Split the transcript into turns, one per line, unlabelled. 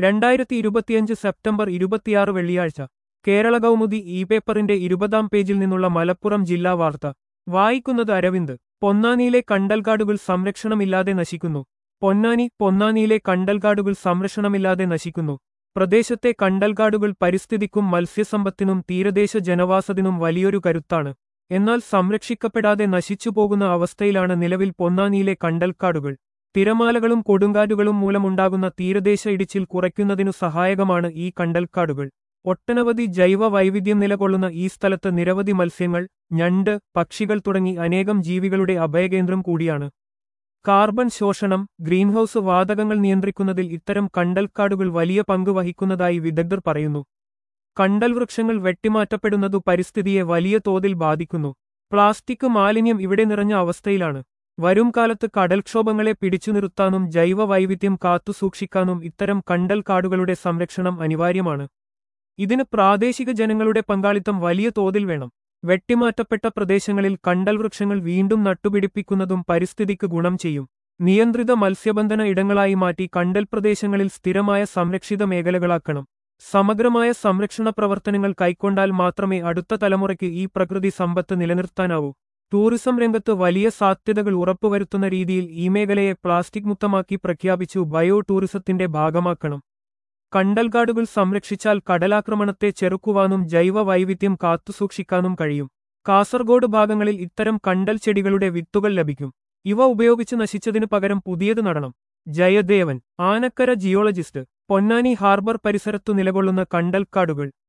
രണ്ടായിരത്തി ഇരുപത്തിയഞ്ച് സെപ്റ്റംബർ ഇരുപത്തിയാറ് വെള്ളിയാഴ്ച കേരള കൗമുദി ഇ പേപ്പറിന്റെ ഇരുപതാം പേജിൽ നിന്നുള്ള മലപ്പുറം ജില്ലാ വാർത്ത വായിക്കുന്നത് അരവിന്ദ് പൊന്നാനിയിലെ കണ്ടൽക്കാടുകൾ സംരക്ഷണമില്ലാതെ നശിക്കുന്നു പൊന്നാനി പൊന്നാനിയിലെ കണ്ടൽക്കാടുകൾ സംരക്ഷണമില്ലാതെ നശിക്കുന്നു പ്രദേശത്തെ കണ്ടൽക്കാടുകൾ പരിസ്ഥിതിക്കും മത്സ്യസമ്പത്തിനും തീരദേശ ജനവാസത്തിനും വലിയൊരു കരുത്താണ് എന്നാൽ സംരക്ഷിക്കപ്പെടാതെ നശിച്ചുപോകുന്ന അവസ്ഥയിലാണ് നിലവിൽ പൊന്നാനിയിലെ കണ്ടൽക്കാടുകൾ തിരമാലകളും കൊടുങ്കാറ്റുകളും മൂലമുണ്ടാകുന്ന തീരദേശ ഇടിച്ചിൽ കുറയ്ക്കുന്നതിനു സഹായകമാണ് ഈ കണ്ടൽക്കാടുകൾ ഒട്ടനവധി ജൈവ വൈവിധ്യം നിലകൊള്ളുന്ന ഈ സ്ഥലത്ത് നിരവധി മത്സ്യങ്ങൾ ഞണ്ട് പക്ഷികൾ തുടങ്ങി അനേകം ജീവികളുടെ അഭയകേന്ദ്രം കൂടിയാണ് കാർബൺ ശോഷണം ഗ്രീൻഹൌസ് വാതകങ്ങൾ നിയന്ത്രിക്കുന്നതിൽ ഇത്തരം കണ്ടൽക്കാടുകൾ വലിയ പങ്ക് വഹിക്കുന്നതായി വിദഗ്ധർ പറയുന്നു കണ്ടൽ വൃക്ഷങ്ങൾ വെട്ടിമാറ്റപ്പെടുന്നതു പരിസ്ഥിതിയെ വലിയ തോതിൽ ബാധിക്കുന്നു പ്ലാസ്റ്റിക് മാലിന്യം ഇവിടെ നിറഞ്ഞ അവസ്ഥയിലാണ് വരും കാലത്ത് കടൽക്ഷോഭങ്ങളെ പിടിച്ചു നിർത്താനും ജൈവ വൈവിധ്യം കാത്തുസൂക്ഷിക്കാനും ഇത്തരം കണ്ടൽ കാടുകളുടെ സംരക്ഷണം അനിവാര്യമാണ് ഇതിന് പ്രാദേശിക ജനങ്ങളുടെ പങ്കാളിത്തം വലിയ തോതിൽ വേണം വെട്ടിമാറ്റപ്പെട്ട പ്രദേശങ്ങളിൽ കണ്ടൽ വൃക്ഷങ്ങൾ വീണ്ടും നട്ടുപിടിപ്പിക്കുന്നതും പരിസ്ഥിതിക്ക് ഗുണം ചെയ്യും നിയന്ത്രിത മത്സ്യബന്ധന ഇടങ്ങളായി മാറ്റി കണ്ടൽ പ്രദേശങ്ങളിൽ സ്ഥിരമായ സംരക്ഷിത മേഖലകളാക്കണം സമഗ്രമായ സംരക്ഷണ പ്രവർത്തനങ്ങൾ കൈക്കൊണ്ടാൽ മാത്രമേ അടുത്ത തലമുറയ്ക്ക് ഈ പ്രകൃതി സമ്പത്ത് നിലനിർത്താനാവൂ ടൂറിസം രംഗത്ത് വലിയ സാധ്യതകൾ ഉറപ്പുവരുത്തുന്ന രീതിയിൽ ഈ മേഖലയെ പ്ലാസ്റ്റിക് മുക്തമാക്കി പ്രഖ്യാപിച്ചു ബയോ ടൂറിസത്തിന്റെ ഭാഗമാക്കണം കണ്ടൽക്കാടുകൾ സംരക്ഷിച്ചാൽ കടലാക്രമണത്തെ ചെറുക്കുവാനും ജൈവ വൈവിധ്യം കാത്തുസൂക്ഷിക്കാനും കഴിയും കാസർഗോഡ് ഭാഗങ്ങളിൽ ഇത്തരം കണ്ടൽ ചെടികളുടെ വിത്തുകൾ ലഭിക്കും ഇവ ഉപയോഗിച്ച് നശിച്ചതിനു പകരം പുതിയത് നടണം ജയദേവൻ ആനക്കര ജിയോളജിസ്റ്റ് പൊന്നാനി ഹാർബർ പരിസരത്തു നിലകൊള്ളുന്ന കണ്ടൽക്കാടുകൾ